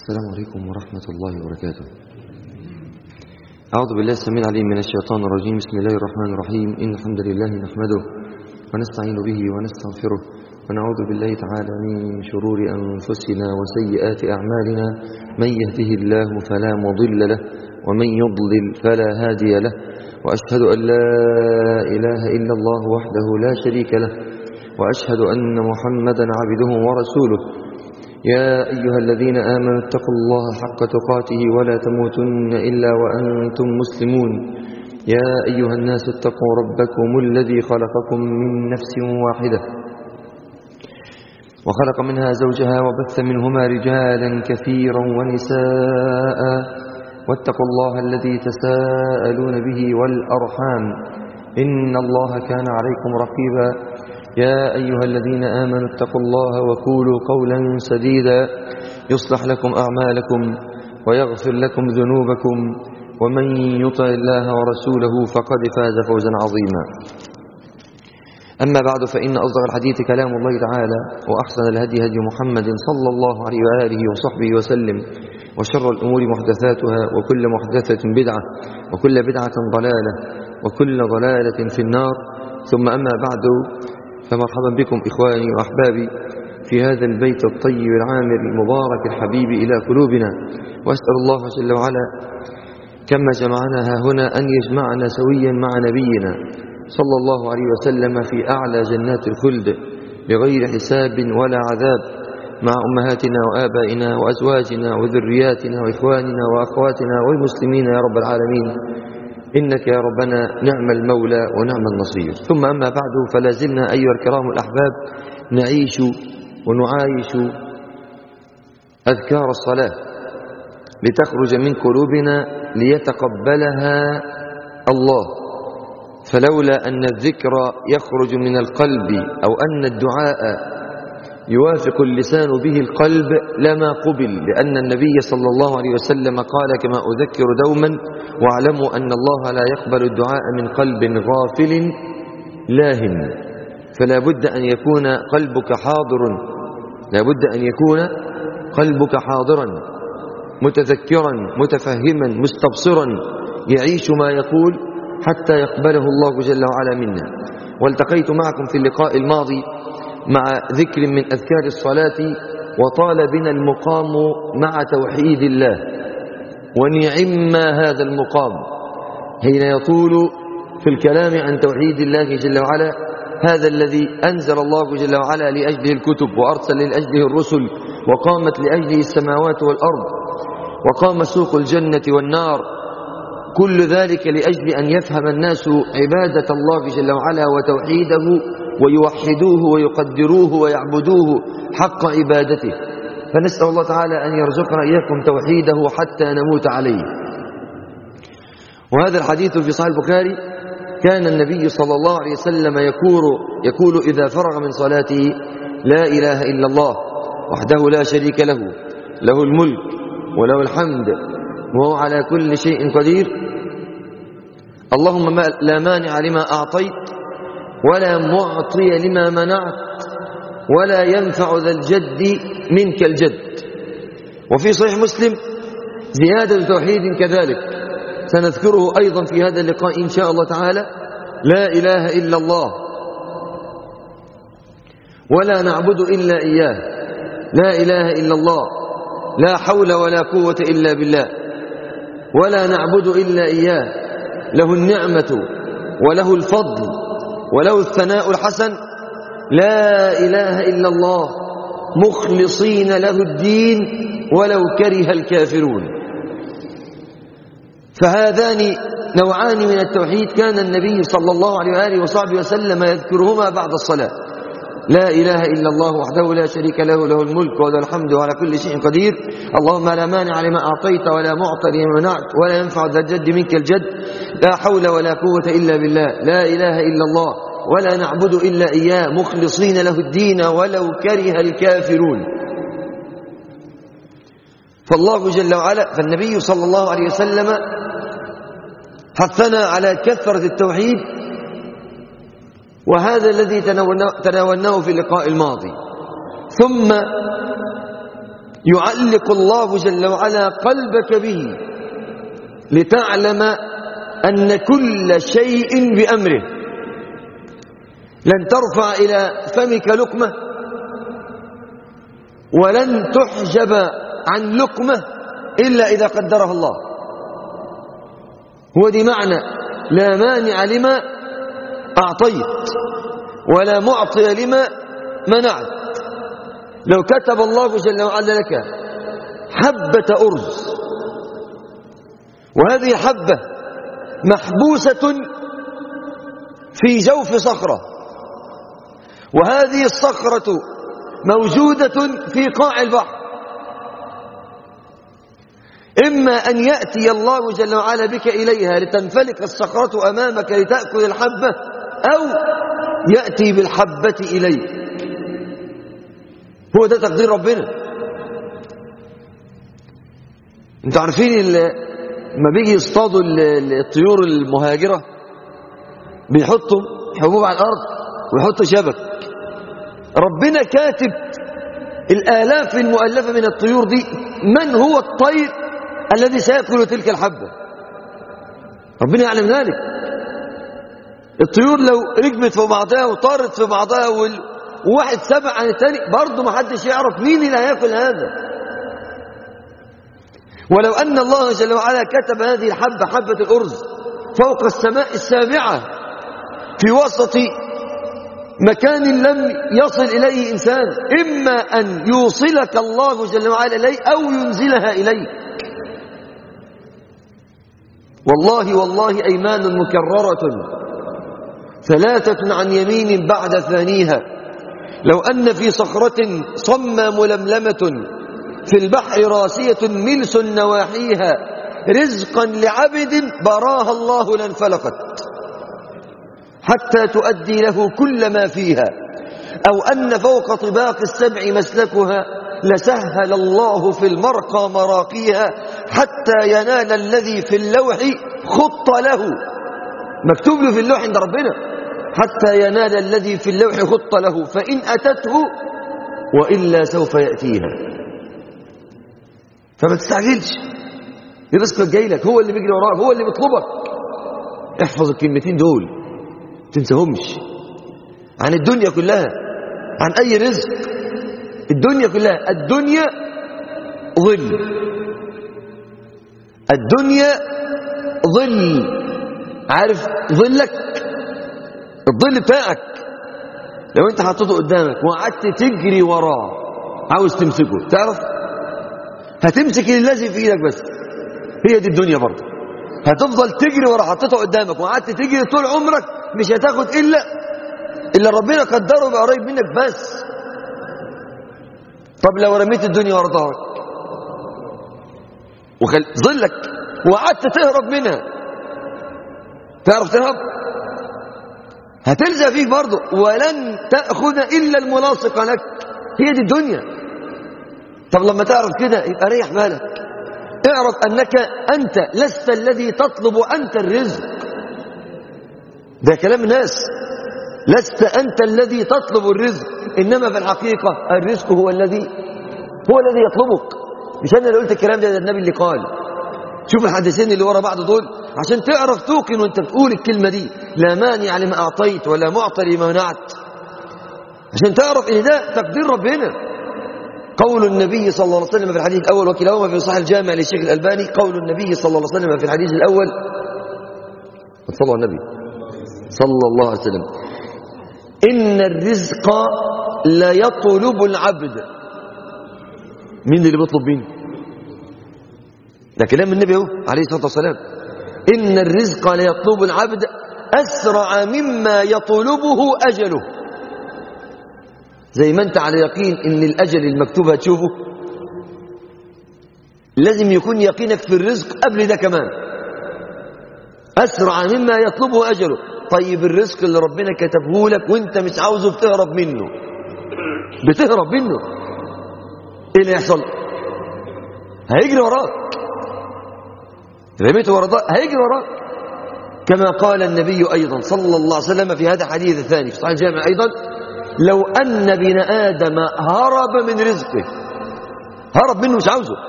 السلام عليكم ورحمة الله وبركاته أعوذ بالله السميع العليم من الشيطان الرجيم بسم الله الرحمن الرحيم إن الحمد لله نحمده ونستعين به ونستغفره ونعوذ بالله تعالى من شرور أنفسنا وسيئات أعمالنا من يهده الله فلا مضل له ومن يضلل فلا هادي له وأشهد أن لا إله إلا الله وحده لا شريك له وأشهد أن محمدا عبده ورسوله يا أيها الذين آمنوا اتقوا الله حق تقاته ولا تموتن إلا وأنتم مسلمون يا أيها الناس اتقوا ربكم الذي خلقكم من نفس واحدة وخلق منها زوجها وبث منهما رجالا كثيرا ونساء واتقوا الله الذي تساءلون به والأرحام إن الله كان عليكم رقيبا يا أيها الذين آمنوا اتقوا الله وقولوا قولا سديدا يصلح لكم أعمالكم ويغفر لكم ذنوبكم ومن يطع الله ورسوله فقد فاز فوزا عظيما أما بعد فإن أصدق الحديث كلام الله تعالى وأحسن الهدي هدي محمد صلى الله عليه وآله وصحبه وسلم وشر الأمور محدثاتها وكل محدثة بدعة وكل بدعة ضلالة وكل ضلالة في النار ثم أما بعد فمرحبا بكم إخواني وأحبابي في هذا البيت الطيب العامر المبارك الحبيب إلى قلوبنا وأسأل الله جل وعلا كما جمعنا ها هنا أن يجمعنا سويا مع نبينا صلى الله عليه وسلم في أعلى جنات الخلد بغير حساب ولا عذاب مع أمهاتنا وآبائنا وأزواجنا وذرياتنا وإخواننا وأخواتنا والمسلمين يا رب العالمين إنك يا ربنا نعم المولى ونعم النصير ثم أما بعد فلا زلنا أيها الكرام الأحباب نعيش ونعايش أذكار الصلاة لتخرج من قلوبنا ليتقبلها الله فلولا أن الذكر يخرج من القلب أو أن الدعاء يوافق اللسان به القلب لما قبل لأن النبي صلى الله عليه وسلم قال كما أذكر دوما واعلموا أن الله لا يقبل الدعاء من قلب غافل لاهن فلا بد أن يكون قلبك حاضر لا بد أن يكون قلبك حاضرا متذكرا متفهما مستبصرا يعيش ما يقول حتى يقبله الله جل وعلا منا والتقيت معكم في اللقاء الماضي مع ذكر من أذكار الصلاة وطال بنا المقام مع توحيد الله ونعم هذا المقام حين يطول في الكلام عن توحيد الله جل وعلا هذا الذي أنزل الله جل وعلا لأجله الكتب وأرسل لأجله الرسل وقامت لأجله السماوات والأرض وقام سوق الجنة والنار كل ذلك لأجل أن يفهم الناس عبادة الله جل وعلا وتوحيده ويوحدوه ويقدروه ويعبدوه حق عبادته فنسأل الله تعالى أن يرزقنا إياكم توحيده حتى نموت عليه وهذا الحديث في صحيح البخاري كان النبي صلى الله عليه وسلم يقول, يقول إذا فرغ من صلاته لا إله إلا الله وحده لا شريك له له الملك وله الحمد وهو على كل شيء قدير اللهم لا مانع لما أعطيت ولا معطي لما منعت ولا ينفع ذا الجد منك الجد وفي صحيح مسلم زيادة توحيد كذلك سنذكره أيضا في هذا اللقاء إن شاء الله تعالى لا إله إلا الله ولا نعبد إلا إياه لا إله إلا الله لا حول ولا قوة إلا بالله ولا نعبد إلا إياه له النعمة وله الفضل وله الثناء الحسن لا إله إلا الله مخلصين له الدين ولو كره الكافرون فهذان نوعان من التوحيد كان النبي صلى الله عليه وآله وصحبه وسلم يذكرهما بعد الصلاة لا إله إلا الله وحده لا شريك له له الملك وله الحمد وعلى كل شيء قدير اللهم لا مانع لما أعطيت ولا معطي لما منعت ولا ينفع ذا الجد منك الجد لا حول ولا قوة إلا بالله لا إله إلا الله ولا نعبد إلا إياه مخلصين له الدين ولو كره الكافرون فالله جل وعلا فالنبي صلى الله عليه وسلم حثنا على كثرة التوحيد وهذا الذي تناولناه في اللقاء الماضي ثم يعلق الله جل وعلا قلبك به لتعلم أن كل شيء بأمره لن ترفع إلى فمك لقمة ولن تحجب عن لقمة إلا إذا قدرها الله هو دي معنى لا مانع لما أعطيت ولا معطي لما منعت لو كتب الله جل وعلا لك حبة أرز وهذه الحبة محبوسة في جوف صخرة وهذه الصخرة موجودة في قاع البحر إما أن يأتي الله جل وعلا بك إليها لتنفلق الصخرة أمامك لتأكل الحبة أو يأتي بالحبة إليك هو ده تقدير ربنا انتوا عارفين لما بيجي يصطادوا الطيور المهاجرة بيحطوا حبوب على الأرض ويحطوا شبك ربنا كاتب الآلاف المؤلفة من الطيور دي من هو الطير الذي سيأكل تلك الحبة ربنا يعلم ذلك الطيور لو ركبت في بعضها وطارت في بعضها وواحد سبع عن الثاني برضه ما حدش يعرف مين اللي هياكل هذا ولو أن الله جل وعلا كتب هذه الحبة حبة الأرز فوق السماء السابعة في وسط مكان لم يصل إليه إنسان إما أن يوصلك الله جل وعلا إليه أو ينزلها إليك والله والله أيمان مكررة ثلاثة عن يمين بعد ثانيها لو أن في صخرة صمى ململمة في البحر راسية ملس نواحيها رزقا لعبد براها الله لانفلقت حتى تؤدي له كل ما فيها أو أن فوق طباق السبع مسلكها لسهل الله في المرقى مراقيها حتى ينال الذي في اللوح خط له مكتوب له في اللوح عند ربنا حتى ينال الذي في اللوح خط له فإن أتته وإلا سوف يأتيها فما تستعجلش رزقك جاي لك هو اللي بيجري وراك هو اللي بيطلبك احفظ الكلمتين دول تنساهمش عن الدنيا كلها عن أي رزق الدنيا كلها الدنيا ظل الدنيا ظل عارف ظلك الظل بتاعك لو انت حطيته قدامك وقعدت تجري وراه عاوز تمسكه تعرف هتمسك الذي في ايدك بس هي دي الدنيا برضه هتفضل تجري ورا حطيته قدامك وقعدت تجري طول عمرك مش هتاخد الا الا ربنا قدره يبقى قريب منك بس طب لو رميت الدنيا ورا ظهرك وخل... ظلك وقعدت تهرب منها تعرف تهرب هتلزق فيك برضه ولن تأخذ إلا الملاصق لك هي دي الدنيا طب لما تعرف كده يبقى ريح بالك اعرف أنك أنت لست الذي تطلب أنت الرزق ده كلام الناس لست أنت الذي تطلب الرزق إنما في الحقيقة الرزق هو الذي هو الذي يطلبك مش أنا اللي قلت الكلام ده, ده النبي اللي قال شوف الحديثين اللي ورا بعض دول عشان تعرف توقن وانت بتقول الكلمة دي لا مانع لما أعطيت ولا معطي لما منعت عشان تعرف ان ده تقدير ربنا قول النبي صلى الله عليه وسلم في الحديث الأول وكلاهما في صحيح الجامع للشيخ الألباني قول النبي صلى الله عليه وسلم في الحديث الأول صلى على النبي صلى الله عليه وسلم إن الرزق لا يطلب العبد مين اللي بيطلب مين ده كلام النبي اهو عليه الصلاة والسلام إن الرزق لا يطلب العبد أسرع مما يطلبه أجله زي ما أنت على يقين إن الأجل المكتوب هتشوفه لازم يكون يقينك في الرزق قبل ده كمان أسرع مما يطلبه أجله طيب الرزق اللي ربنا كتبه لك وانت مش عاوزه بتهرب منه بتهرب منه ايه اللي يحصل هيجري وراك رميته ورا هيجري وراك كما قال النبي أيضا صلى الله عليه وسلم في هذا الحديث الثاني في صحيح الجامع أيضا لو أن ابن آدم هرب من رزقه هرب منه مش عاوزه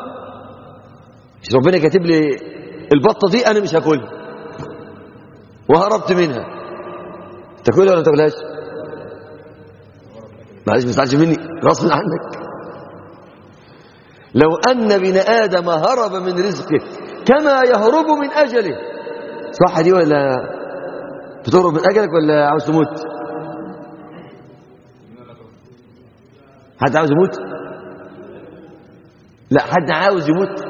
مش ربنا كاتب لي البطه دي انا مش هاكلها وهربت منها تاكلها ولا ما تاكلهاش معلش ما تزعلش مني غصب عنك لو ان ابن ادم هرب من رزقه كما يهرب من اجله صح دي ولا بتهرب من اجلك ولا عاوز تموت حد عاوز يموت لا حد عاوز يموت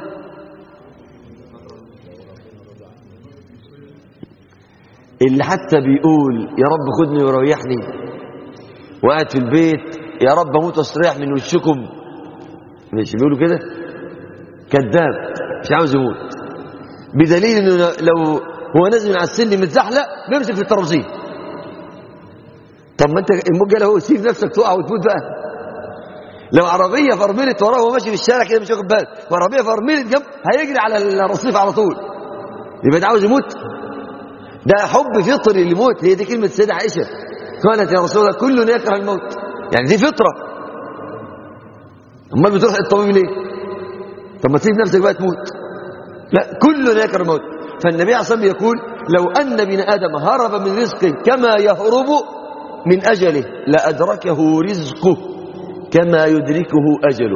اللي حتى بيقول يا رب خدني وريحني وقاعد في البيت يا رب اموت واستريح من وشكم مش بيقولوا كده كذاب مش عاوز يموت بدليل انه لو هو نازل من على السلم متزحلق بيمسك في الترابيزه طب ما انت الموجه لو سيب نفسك تقع وتموت بقى لو عربيه فرملت وراه وهو ماشي في الشارع كده مش واخد باله وعربيه فرملت جنب هيجري على الرصيف على طول يبقى ده عاوز يموت ده حب فطري للموت هي دي كلمه السيده عائشه قالت يا رسول الله كل يكره الموت يعني دي فطره امال بتروح الطبيب ليه طب ما تسيب نفسك بقى تموت لا كل يكره الموت فالنبي عليه الصلاه والسلام يقول لو ان ابن ادم هرب من رزقه كما يهرب من اجله لادركه رزقه كما يدركه اجله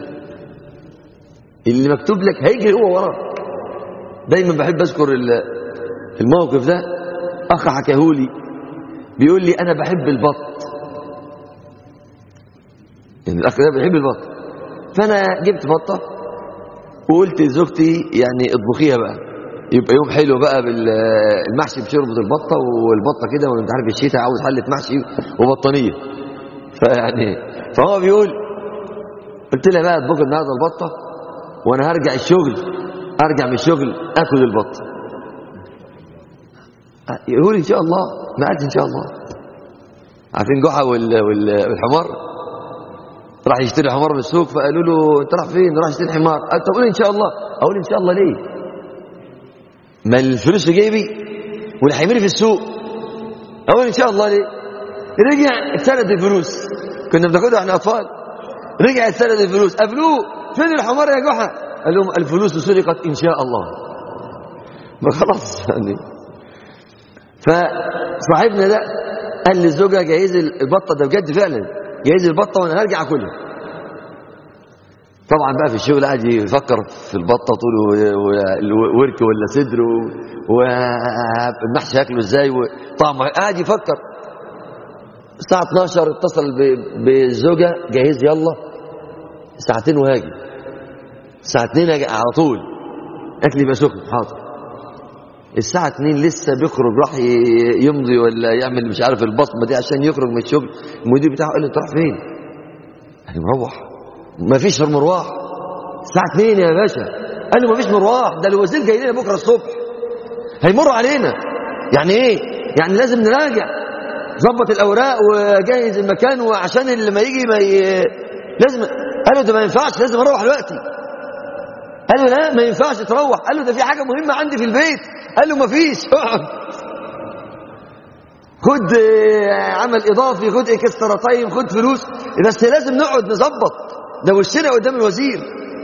اللي مكتوب لك هيجري هو وراك دايما بحب اذكر الموقف ده اخ حكاهولي بيقول لي انا بحب البط يعني الاخ ده بيحب البط فانا جبت بطه وقلت لزوجتي يعني اطبخيها بقى يبقى يوم حلو بقى بالمحشي بشربة البطة والبطة كده وانت عارف الشتاء عاوز حلة محشي وبطانية فيعني فهو بيقول قلت لها بقى اطبخ النهارده البطة وانا هرجع الشغل ارجع من الشغل اكل البطة يقول ان شاء الله نعد ان شاء الله عارفين جحا والحمار راح يشتري حمار من السوق فقالوا له انت رايح فين راح يشتري حمار قال طب قول ان شاء الله اقول ان شاء الله ليه ما الفلوس في جيبي واللي هيمري في السوق اقول ان شاء الله ليه رجع اتسرقت الفلوس كنا بناخدها احنا اطفال رجع اتسرقت الفلوس قابلوه فين الحمار يا جحا قال لهم الفلوس سرقت ان شاء الله ما خلاص يعني فصاحبنا ده قال للزوجه جهز البطه ده بجد فعلا جهز البطه وانا هرجع اكلها طبعا بقى في الشغل قاعد يفكر في البطه طول ورك ولا صدر والمحشي هاكله ازاي وطعمه قاعد يفكر الساعه 12 اتصل بالزوجه جهز يلا ساعتين وهاجي الساعه 2 على طول اكل يبقى سخن حاضر الساعة 2 لسه بيخرج راح يمضي ولا يعمل مش عارف البصمة دي عشان يخرج من الشغل المدير بتاعه قال له انت رايح فين؟ قال له مروح ما فيش غير مروح الساعة 2 يا باشا قال له ما فيش مروح ده الوزير جاي لنا بكرة الصبح هيمر علينا يعني ايه؟ يعني لازم نراجع ظبط الأوراق وجهز المكان وعشان اللي ما يجي ما ي... لازم قال له ده ما ينفعش لازم اروح دلوقتي قال له لا ما ينفعش تروح قال له ده في حاجة مهمة عندي في البيت قال له ما فيش اقعد خد عمل اضافي خد اكسترا تايم خد فلوس بس لازم نقعد نظبط ده وشنا قدام الوزير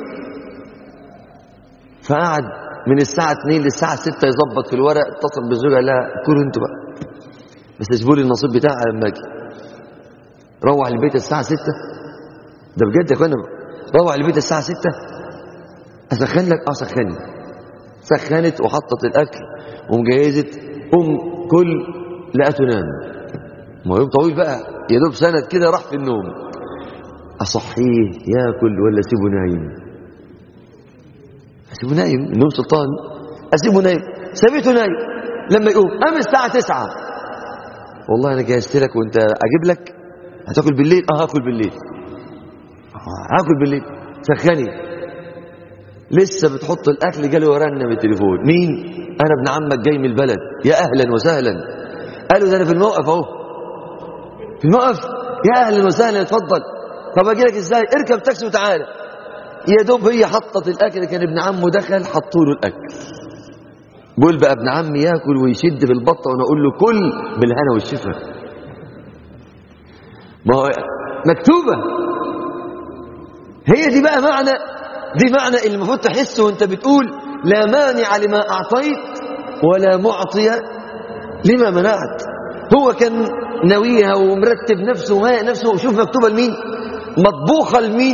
فقعد من الساعة 2 للساعة 6 يظبط في الورق اتصل بالزوجة قال لها كلوا انتوا بقى بس اجيبوا لي النصيب بتاعي لما اجي روح البيت الساعة 6 ده بجد يا اخوانا روح البيت الساعة 6 اسخن لك اه سخني سخنت وحطت الاكل ومجهزت قم كل لا تنام ما يوم طويل بقى يا دوب سند كده راح في النوم اصحيه ياكل ولا اسيبه نايم اسيبه نايم النوم سلطان اسيبه نايم سابته نايم لما يقوم قام الساعه 9 والله انا جهزت لك وانت اجيب لك هتاكل بالليل اه هاكل بالليل هاكل بالليل سخني لسه بتحط الاكل جالي ورنا بالتليفون مين انا ابن عمك جاي من البلد يا اهلا وسهلا قالوا ده انا في الموقف اهو في الموقف يا اهلا وسهلا اتفضل طب اجي لك ازاي اركب تاكسي وتعالى يا دوب هي حطت الاكل كان ابن عمه دخل حطوا له الاكل قول بقى ابن عمي ياكل ويشد في البطه وانا اقول له كل بالهنا والشفا ما هو مكتوبه هي دي بقى معنى دي معنى اللي المفروض تحسه وانت بتقول لا مانع لما أعطيت ولا معطي لما منعت هو كان ناويها ومرتب نفسه وهيئ نفسه وشوف مكتوبة لمين مطبوخة لمين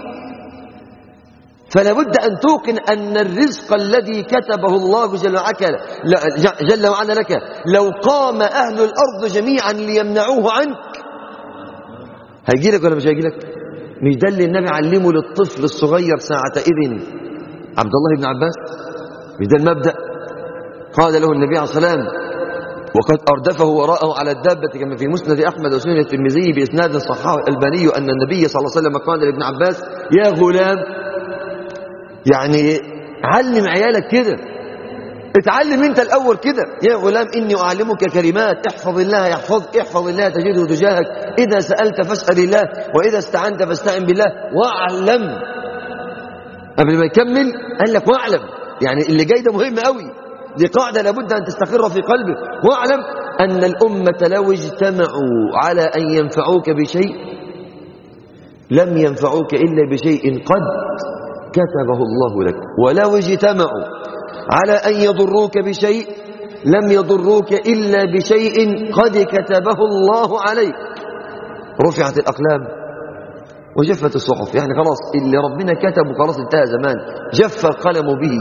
فلا بد أن توقن أن الرزق الذي كتبه الله جل وعلا, جل وعلا لك لو قام أهل الأرض جميعا ليمنعوه عنك هيجي لك ولا مش هيجي لك مش ده اللي النبي علمه للطفل الصغير ساعة إذن عبد الله بن عباس مش ده المبدأ قال له النبي عليه الصلاة والسلام وقد أردفه وراءه على الدابة كما في مسند أحمد وسنن الترمذي بإسناد صححه الألباني أن النبي صلى الله عليه وسلم قال لابن عباس يا غلام يعني علم عيالك كده اتعلم انت الاول كده يا غلام اني اعلمك كلمات احفظ الله يحفظ احفظ الله تجده تجاهك اذا سالت فاسال الله واذا استعنت فاستعن بالله واعلم قبل ما يكمل قال لك واعلم يعني اللي جاي ده مهم قوي دي قاعده لابد ان تستقر في قلبك واعلم ان الامه لو اجتمعوا على ان ينفعوك بشيء لم ينفعوك الا بشيء قد كتبه الله لك ولو اجتمعوا على أن يضروك بشيء لم يضروك إلا بشيء قد كتبه الله عليك رفعت الأقلام وجفت الصحف يعني خلاص اللي ربنا كتبه خلاص انتهى زمان جف القلم به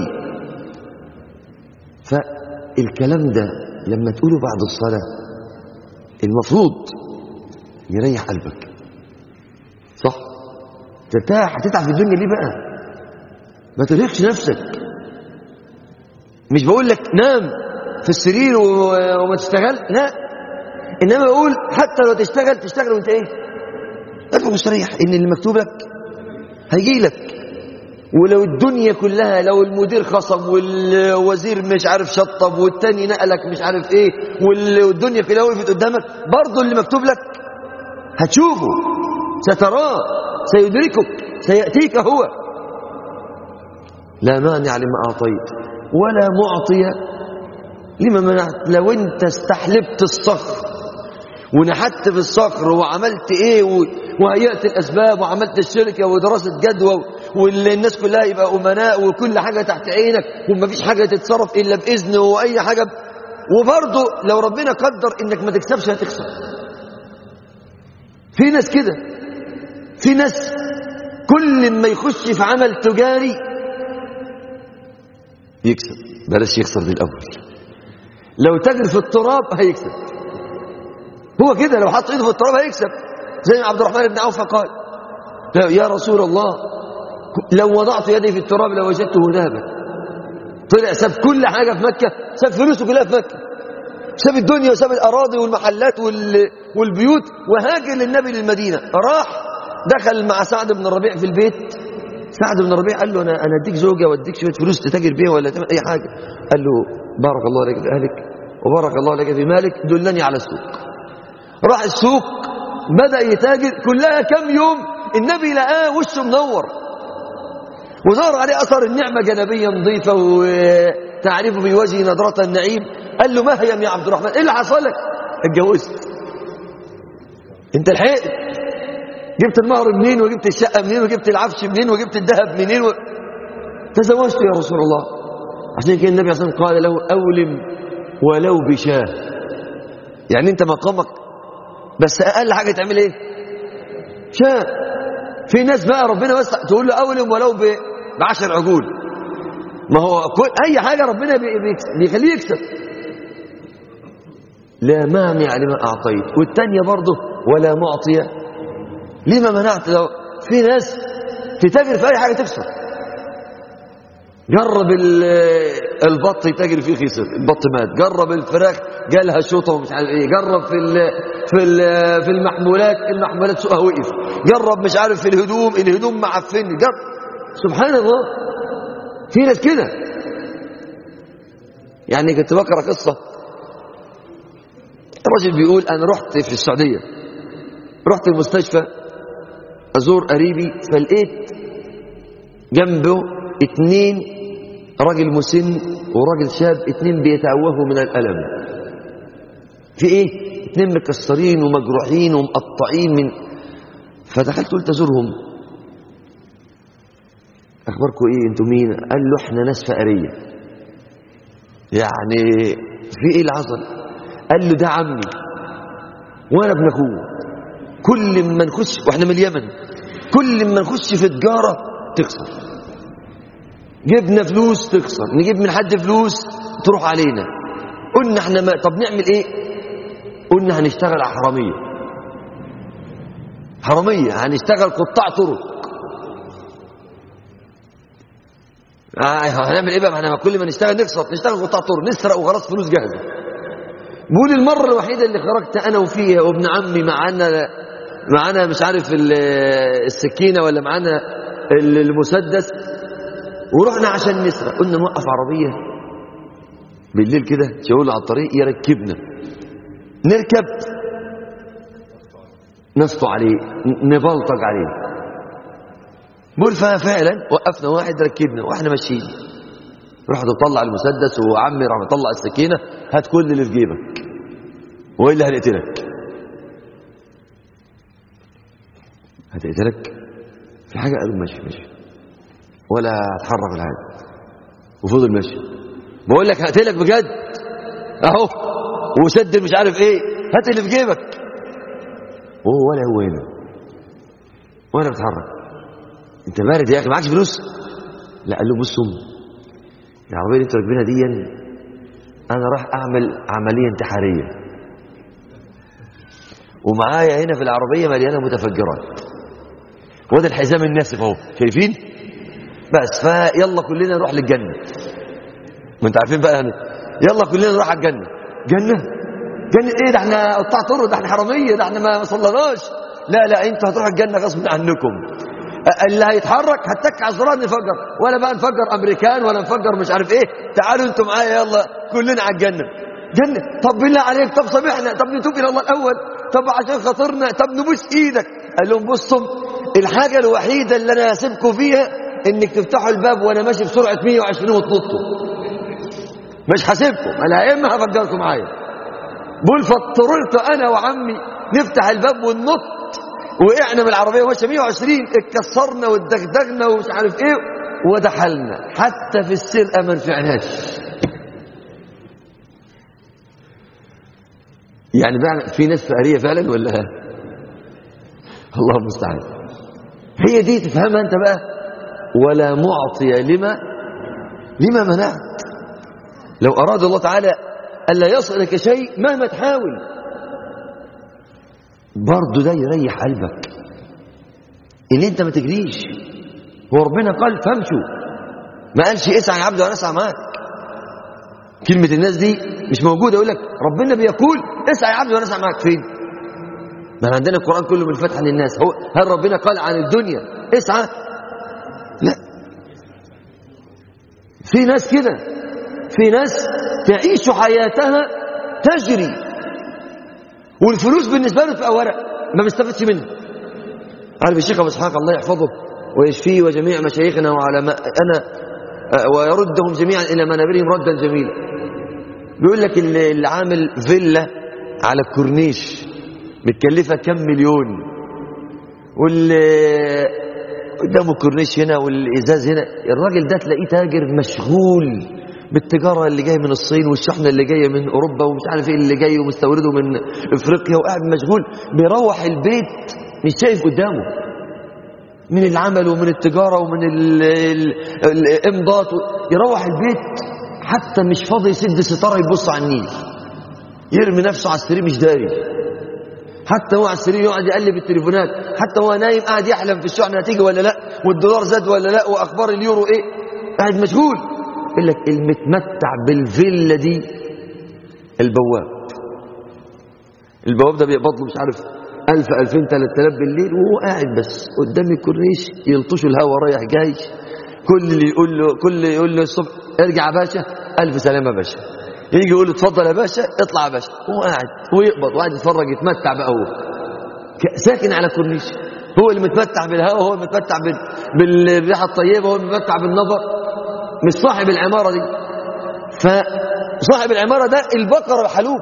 فالكلام ده لما تقوله بعد الصلاة المفروض يريح قلبك صح ترتاح هتتعب في الدنيا ليه بقى ما ترهقش نفسك مش بقول لك نام في السرير وما تشتغل لا انما بقول حتى لو تشتغل تشتغل وانت ايه قلبك مستريح ان اللي مكتوب لك هيجي لك ولو الدنيا كلها لو المدير خصم والوزير مش عارف شطب والتاني نقلك مش عارف ايه والدنيا كلها وقفت قدامك برضه اللي مكتوب لك هتشوفه ستراه سيدركك سيأتيك هو لا مانع لما أعطيت ولا معطي لما منعت لو انت استحلبت الصخر ونحت في الصخر وعملت ايه وهيأت الاسباب وعملت الشركة ودراسة جدوى والناس كلها يبقى امناء وكل حاجة تحت عينك ومفيش حاجة تتصرف الا باذن واي حاجة وبرضه لو ربنا قدر انك ما تكسبش هتخسر في ناس كده في ناس كل ما يخش في عمل تجاري يكسب بلاش يخسر دي الأول لو تجري في التراب هيكسب هو كده لو حط ايده في التراب هيكسب زي ما عبد الرحمن بن عوف قال يا رسول الله لو وضعت يدي في التراب لوجدته ذهبا طلع ساب كل حاجة في مكة ساب فلوسه كلها في مكة ساب الدنيا وساب الأراضي والمحلات والبيوت وهاجر للنبي للمدينة راح دخل مع سعد بن الربيع في البيت سعد بن ربيع قال له انا انا اديك زوجه واديك شويه فلوس تتاجر بيها ولا تعمل اي حاجه قال له بارك الله لك في اهلك وبارك الله لك في مالك دلني على السوق راح السوق بدا يتاجر كلها كم يوم النبي لقاه وشه منور وظهر عليه اثر النعمه جلبيه نظيفه وتعرف في وجهه نظره النعيم قال له ما هي يا عبد الرحمن ايه اللي حصل لك اتجوزت انت لحقت جبت المهر منين وجبت الشقة منين وجبت العفش منين وجبت الذهب منين و... تزوجت يا رسول الله عشان كده النبي عليه الصلاة قال له أولم ولو بشاه يعني انت مقامك بس أقل حاجة تعمل ايه شاه في ناس بقى ربنا بس تقول له أولم ولو بعشر عجول ما هو كل أي حاجة ربنا بيخليه يكسب لا مانع لما أعطيت والتانية برضه ولا معطية ليه ما منعت لو في ناس تتاجر في اي حاجه تخسر جرب البط يتاجر فيه خسر البط مات جرب الفراخ جالها شوطه ومش عارف ايه جرب في ال في ال في المحمولات المحمولات سوقها وقف جرب مش عارف في الهدوم الهدوم معفن جرب سبحان الله في ناس كده يعني كنت بقرا قصه الراجل بيقول انا رحت في السعوديه رحت المستشفى أزور قريبي فلقيت جنبه اتنين راجل مسن وراجل شاب اتنين بيتعوهوا من الألم في ايه اتنين مكسرين ومجروحين ومقطعين من فدخلت قلت أزورهم اخباركم ايه انتوا مين قال له احنا ناس فقريه يعني في ايه اللي حصل قال له ده عمي وانا ابن اخوه كل ما نخش واحنا من اليمن كل ما نخش في تجاره تخسر جبنا فلوس تخسر نجيب من حد فلوس تروح علينا قلنا احنا ما طب نعمل ايه قلنا هنشتغل على حراميه حراميه هنشتغل قطاع طرق آه هنعمل ايه بقى ما احنا كل ما نشتغل نخسر نشتغل قطاع طرق نسرق وخلاص فلوس جاهزه بقول المره الوحيده اللي خرجت انا وفيها وابن عمي معانا معانا مش عارف ال- السكينه ولا معانا ال- المسدس ورحنا عشان نسرق قلنا نوقف عربيه بالليل كده شاول على الطريق يركبنا نركب نسطو عليه ن- نبلطج عليه بقول فعلا وقفنا واحد ركبنا واحنا ماشيين رحت مطلع المسدس وعمي راح مطلع السكينه هات كل اللي في جيبك والا هنقتلك هتقتلك في حاجه قالوا ماشي ماشي ولا هتحرك ولا حاجه وفضل ماشي بقول لك هقتلك بجد اهو وسد مش عارف ايه هات اللي في جيبك وهو ولا هو هنا ولا بتحرك انت بارد يا اخي معكش فلوس لا قال له بصوا العربيه اللي انتوا راكبينها دي انا راح اعمل عمليه انتحاريه ومعايا هنا في العربيه مليانه متفجرات وده الحزام الناسف اهو شايفين بس فيلا كلنا نروح للجنه ما انت عارفين بقى يعني يلا كلنا نروح على الجنه جنه جنه ايه ده احنا قطاع طرق ده احنا حراميه ده احنا ما صلناش لا لا انتوا هتروحوا الجنه غصب عنكم اللي هيتحرك هتك على الزرار نفجر ولا بقى نفجر امريكان ولا نفجر مش عارف ايه تعالوا انتوا معايا يلا كلنا على الجنه جنه طب بالله عليك طب سامحنا طب نتوب الى الله الاول طب عشان خاطرنا طب نبوس ايدك قال لهم بصوا الحاجه الوحيده اللي انا هسيبكم فيها انك تفتحوا الباب وانا ماشي بسرعه 120 وتنطوا مش هسيبكم انا يا اما هفجركم معايا بقول فاضطررت انا وعمي نفتح الباب وننط وقعنا من العربيه ماشيه 120 اتكسرنا واتدغدغنا ومش عارف ايه ودحلنا حتى في السرقه ما نفعناش يعني فعلا في ناس فقريه فعلا ولا الله المستعان هي دي تفهمها انت بقى ولا معطي لما لما منعت لو اراد الله تعالى الا يصلك شيء مهما تحاول برضه ده يريح قلبك ان انت ما تجريش هو ربنا قال فامشوا ما قالش اسعى يا عبد وانا اسعى معاك كلمة الناس دي مش موجودة يقول لك ربنا بيقول اسعى يا عبد وانا اسعى معاك فين ما عندنا القرآن كله بالفتح للناس هو هل ربنا قال عن الدنيا اسعى لا في ناس كده في ناس تعيش حياتها تجري والفلوس بالنسبة له تبقى ورق ما بيستفدش منها عارف الشيخ ابو اسحاق الله يحفظه ويشفيه وجميع مشايخنا وعلماء انا ويردهم جميعا الى منابرهم ردا جميلا بيقول لك اللي اللي عامل فيلا على الكورنيش متكلفه كم مليون واللي قدامه الكورنيش هنا والازاز هنا الراجل ده تلاقيه تاجر مشغول بالتجاره اللي جايه من الصين والشحنه اللي جايه من اوروبا ومش عارف ايه اللي جاي ومستورده من افريقيا وقاعد مشغول بيروح البيت مش شايف قدامه من العمل ومن التجاره ومن ال- ال- الامضاءات يروح البيت حتى مش فاضي يسد ستاره يبص على النيل يرمي نفسه على السرير مش داري حتى هو على السرير يقعد يقلب التليفونات حتى هو نايم قاعد يحلم في الشحنه هتيجي ولا لا والدولار زاد ولا لا واخبار اليورو ايه قاعد مشغول يقول لك المتمتع بالفيلا دي البواب البواب ده بيقبض له مش عارف 1000 2000 3000 بالليل وهو قاعد بس قدام الكورنيش يلطشوا الهوا رايح جاي كل اللي يقول له كل اللي يقول له الصبح ارجع يا باشا الف سلامه يا باشا يجي يقول له اتفضل يا باشا اطلع يا باشا هو قاعد ويقبض وقاعد يتفرج يتمتع بقى هو ك- ساكن على كورنيش هو اللي متمتع بالهواء هو اللي متمتع بال... بالريحه الطيبه هو اللي متمتع بالنظر مش صاحب العماره دي فصاحب العماره ده البقره حلوب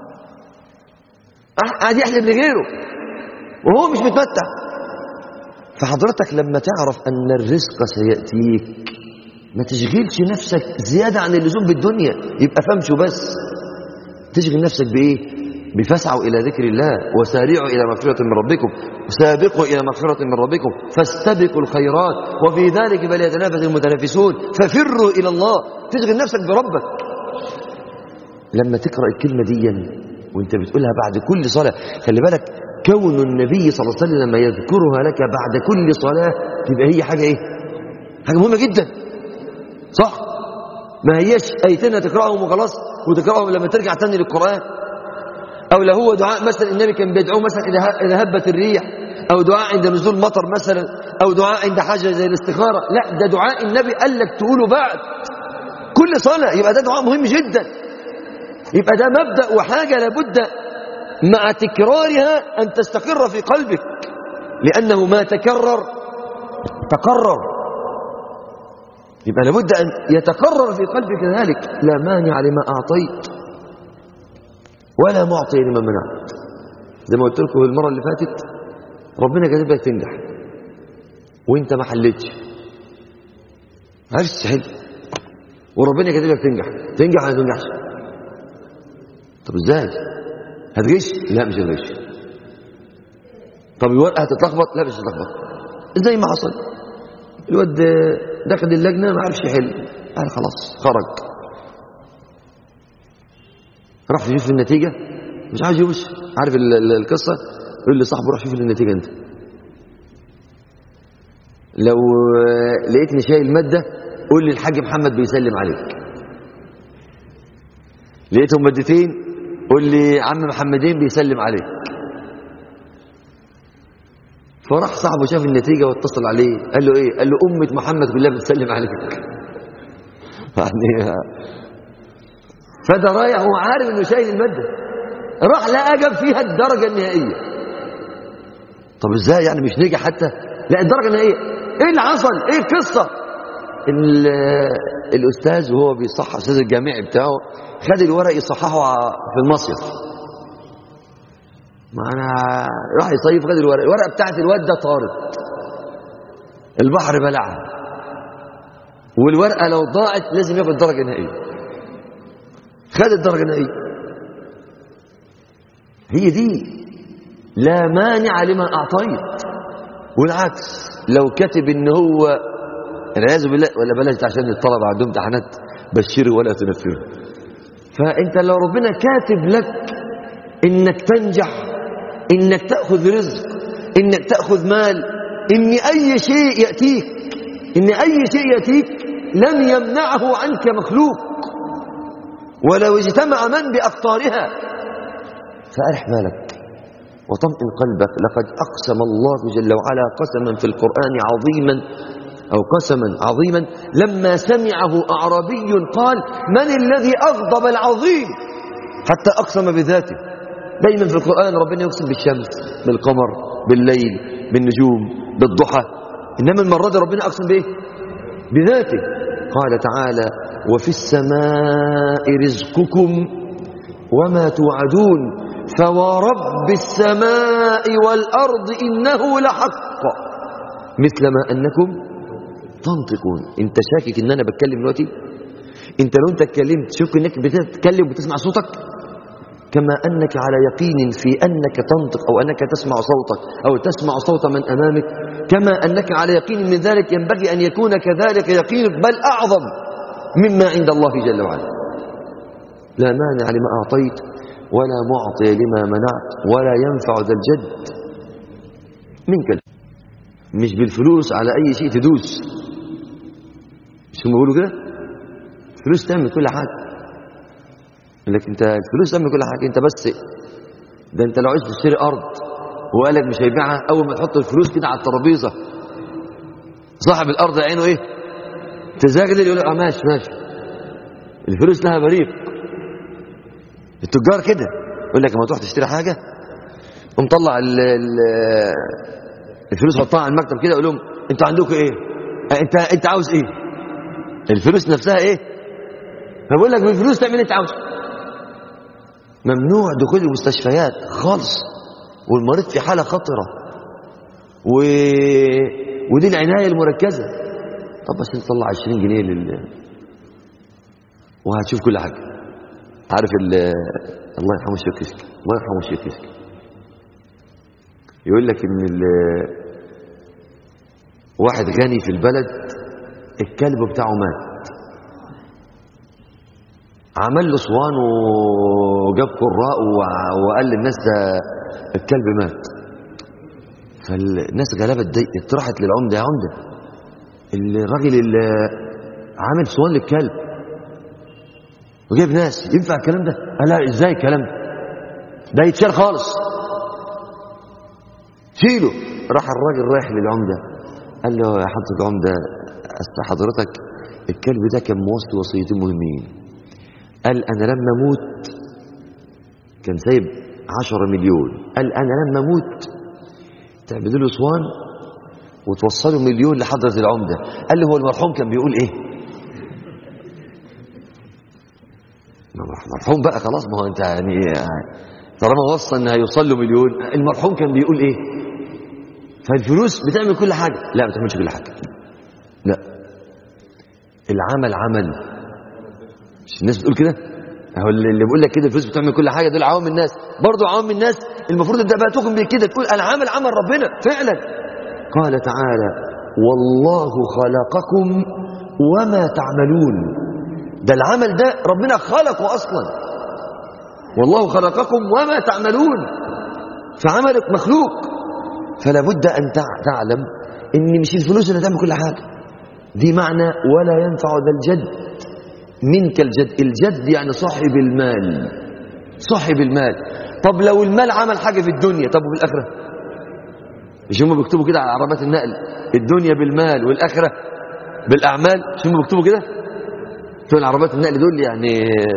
قاعد يحلم لغيره وهو مش متمتع فحضرتك لما تعرف أن الرزق سيأتيك ما تشغلش نفسك زيادة عن اللزوم بالدنيا يبقى فمشوا بس تشغل نفسك بإيه بفسعوا إلى ذكر الله وسارعوا إلى مغفرة من ربكم وسابقوا إلى مغفرة من ربكم فاستبقوا الخيرات وفي ذلك فليتنافس المتنافسون ففروا إلى الله تشغل نفسك بربك لما تقرأ الكلمة دي وانت بتقولها بعد كل صلاة خلي بالك كون النبي صلى الله عليه وسلم لما يذكرها لك بعد كل صلاة تبقى هي حاجة ايه حاجة مهمة جدا صح ما هيش ايتين تقرأهم وخلاص وتقرأهم لما ترجع تاني للقرآن او لو هو دعاء مثلا النبي كان بيدعوه مثلا اذا اذا هبت الريح او دعاء عند نزول مطر مثلا او دعاء عند حاجة زي الاستخارة لا ده دعاء النبي قال لك تقوله بعد كل صلاة يبقى ده دعاء مهم جدا يبقى ده مبدأ وحاجة لابد مع تكرارها أن تستقر في قلبك لأنه ما تكرر تقرر يبقى لابد أن يتقرر في قلبك ذلك لا مانع لما أعطيت ولا معطي لما منعت زي ما قلت لكم المرة اللي فاتت ربنا كاتب لك تنجح وانت ما حلتش عرفت تحل وربنا كاتب لك تنجح تنجح ولا تنجحش طب ازاي هتغش لا مش هتغش طب الورقه هتتلخبط لا مش هتتلخبط زي ما حصل الواد دخل اللجنه ما عرفش يحل قال خلاص خرج راح يشوف النتيجه مش عايز يبص عارف ال- ال- القصه يقول لصاحبه روح شوف النتيجه انت لو آه، لقيتني شايل ماده قول لي الحاج محمد بيسلم عليك لقيتهم مادتين قول لي عم محمدين بيسلم عليك فراح صاحبه شاف النتيجة واتصل عليه قال له ايه قال له أمة محمد كلها بتسلم عليك يعني فده رايح هو عارف انه شايل المادة راح لقى جاب فيها الدرجة النهائية طب ازاي يعني مش نجح حتى لا الدرجة النهائية ايه اللي حصل ايه القصة ال- الاستاذ وهو بيصحح الاستاذ الجامعي بتاعه خد الورق يصححه في المصيف ما انا راح يصيف خد الورق الورقه بتاعت الواد ده طارت البحر بلعها والورقه لو ضاعت لازم ياخد درجه نهائيه خد الدرجه النهائيه هي دي لا مانع لما اعطيت والعكس لو كتب ان هو العياذ بالله ولا بلاش ده عشان الطلبه عندهم امتحانات بشروا ولا تنفروا فانت لو ربنا كاتب لك انك تنجح انك تاخذ رزق انك تاخذ مال ان اي شيء ياتيك ان اي شيء ياتيك لن يمنعه عنك مخلوق ولو اجتمع من باقطارها فارح بالك وطمئن قلبك لقد اقسم الله جل وعلا قسما في القران عظيما او قسما عظيما لما سمعه اعرابي قال من الذي اغضب العظيم حتى اقسم بذاته دايما في القرآن ربنا يقسم بالشمس بالقمر بالليل بالنجوم بالضحى إنما المرة دي ربنا أقسم بإيه بذاته قال تعالى وفي السماء رزقكم وما توعدون فورب السماء والأرض إنه لحق مثل ما أنكم تنطقون انت شاكك ان انا بتكلم دلوقتي انت لو انت اتكلمت شوف انك بتتكلم وتسمع صوتك كما أنك على يقين في أنك تنطق أو أنك تسمع صوتك أو تسمع صوت من أمامك كما أنك على يقين من ذلك ينبغي أن يكون كذلك يقينك بل أعظم مما عند الله جل وعلا لا مانع لما أعطيت ولا معطي لما منعت ولا ينفع ذا الجد منك مش بالفلوس على أي شيء تدوس مش هم بيقولوا كده فلوس تعمل كل حاجة لكن انت الفلوس تعمل كل حاجه انت بس ده انت لو عايز تشتري ارض وقالك مش هيبيعها اول ما تحط الفلوس كده على الترابيزه صاحب الارض عينه ايه تزغلل يقول اه ماشي ماشي الفلوس لها بريق التجار كده يقول لك لما تروح تشتري حاجه قوم طلع ال ال الفلوس حطها على المكتب كده يقول لهم انتوا عندكم ايه اه انت انت عاوز ايه الفلوس نفسها ايه فبقول لك بالفلوس تعمل اللي انت عاوزه ممنوع دخول المستشفيات خالص والمريض في حالة خطرة و... ودي العناية المركزة طب بس انت طلع 20 جنيه لل وهتشوف كل حاجة عارف ال... الله يرحمه الشيخ كشك الله يرحمه الشيخ كشك يقول لك ان ال... واحد غني في البلد الكلب بتاعه مات عمل له صوان وجاب قراء وع- وقال للناس ده الكلب مات فالناس غلابه اتضايقت راحت للعمده يا عمده الراجل اللي عامل صوان للكلب وجايب ناس ينفع الكلام ده؟ قال لا ازاي الكلام ده؟ ده يتشال خالص شيله راح الراجل رايح للعمده قال له يا حضرة العمده أصل حضرتك الكلب ده كان موصي وصيتين مهمين قال أنا لما أموت كان سايب عشرة مليون قال أنا لما أموت تعملوا له اسوان وتوصلوا مليون لحضرة العمدة قال له هو المرحوم كان بيقول إيه ما هو مرحوم بقى خلاص ما هو أنت يعني طالما وصى إن هيوصل له مليون المرحوم كان بيقول إيه فالفلوس بتعمل كل حاجة لا ما بتعملش كل حاجة لا العمل عمل مش الناس بتقول كده اهو اللي اللي بيقول لك كده الفلوس بتعمل كل حاجه دول عوام الناس برضه عوام الناس المفروض انت بقى تؤمن بكده تقول العمل عمل ربنا فعلا قال تعالى والله خلقكم وما تعملون ده العمل ده ربنا خلقه اصلا والله خلقكم وما تعملون فعملك مخلوق فلا بد ان تع- تعلم ان مش الفلوس اللي تعمل كل حاجه دي معنى ولا ينفع ذا الجد منك الجد الجد يعني صاحب المال صاحب المال طب لو المال عمل حاجة في الدنيا طب وفي الآخرة مش هم بيكتبوا كده على عربات النقل الدنيا بالمال والآخرة بالأعمال مش هم بيكتبوا كده دول عربات النقل دول يعني